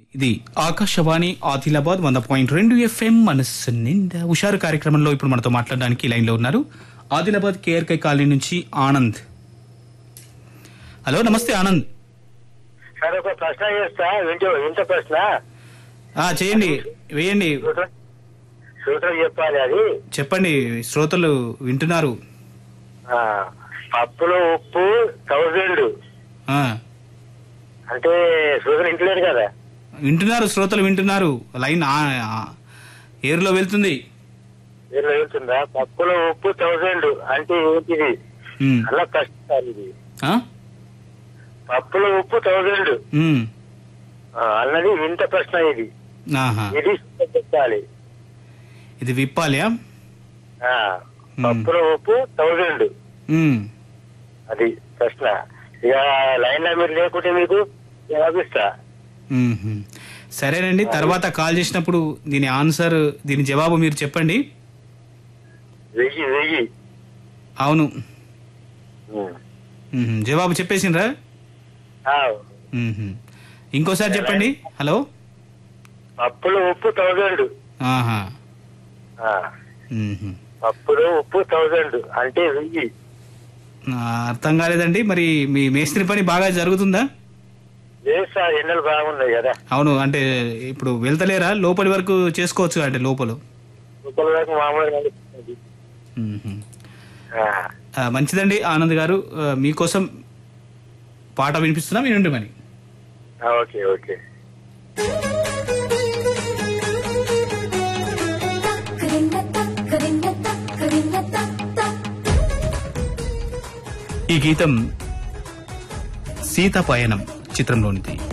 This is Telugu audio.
ఇది ఆకాశవాణి ఆదిలాబాద్ వంద పాయింట్ రెండు ఎఫ్ఎం మనస్సు నిండా హుషారు కార్యక్రమంలో ఇప్పుడు మనతో మాట్లాడడానికి లైన్ లో ఉన్నారు ఆదిలాబాద్ కేఆర్కై కాలనీ నుంచి ఆనంద్ హలో నమస్తే ఆనంద్ సార్ ఒక ప్రశ్న చేస్తా వింటూ వింట ప్రశ్న ఆ చేయండి వేయండి సూత్రం సూత్రం చెప్పాలి అది చెప్పండి శ్రోతలు వింటున్నారు ఆ, పప్పులో ఉప్పు థౌజండ్ ఆ, అంటే సూత్రం ఇంటలేరు కదా వింటున్నారు శ్రోతలు వింటున్నారు లైన్ ఆ- ఆ, ఏరులో వెళ్తుంది వీళ్ళు వెళ్తుందా పప్పులో ఉప్పు థౌజండ్ అంటే ఏంటిది ఉమ్, అలా కష్టం ఇది ఆ? పప్పులో ఉప్పు థౌజండ్ ఉమ్, అన్నది వింత ప్రశ్న ఇది ఆహా. ఇది సూత్రం చెప్పాలి ఇది విప్పాలి ఆ? ఆ, పప్పులో ఉప్పు థౌజండ్ ఉమ్, అది ప్రశ్న ఇక లైన్ లో మీరు లేకుంటే మీకు జవాబిస్తా మ్మ్హ. సరేనండి తర్వాత కాల్ చేసినప్పుడు దీని ఆన్సర్ దీని జవాబు మీరు చెప్పండి వెయ్యి వెయ్యి అవును ఉమ్. మ్మ్హ. జవాబు చెప్పేసిండ్రా ఆ, మ్మ్హ. ఇంకోసారి చెప్పండి హలో పప్పులో ఉప్పు థౌజండ్ ఆహా ఆ, మ్మ్హ. పప్పులో ఉప్పు థౌజండ్ అంటే వెయ్యి ఆ, అర్థం కాలేదండి మరి మీ మేస్త్రి పని బాగా జరుగుతుందా లేదు సార్ ఎండలు బాగున్నాయి కదా అవును అంటే ఇప్పుడు వెళ్తలేరా లోపలి వరకు చేసుకోవచ్చు అంటే లోపల ముక్కల వరకు మామూలుగా నడుస్తుంది. మ్మ్హ. ఆ, ఆ, మంచిదండి ఆనంద్ గారు ఆ, మీకోసం పాట వినిపిస్తున్నా వినండి మరి ఆ, ఓకే ఓకే ఈ గీతం సీత పయనం చిత్రంలోనిది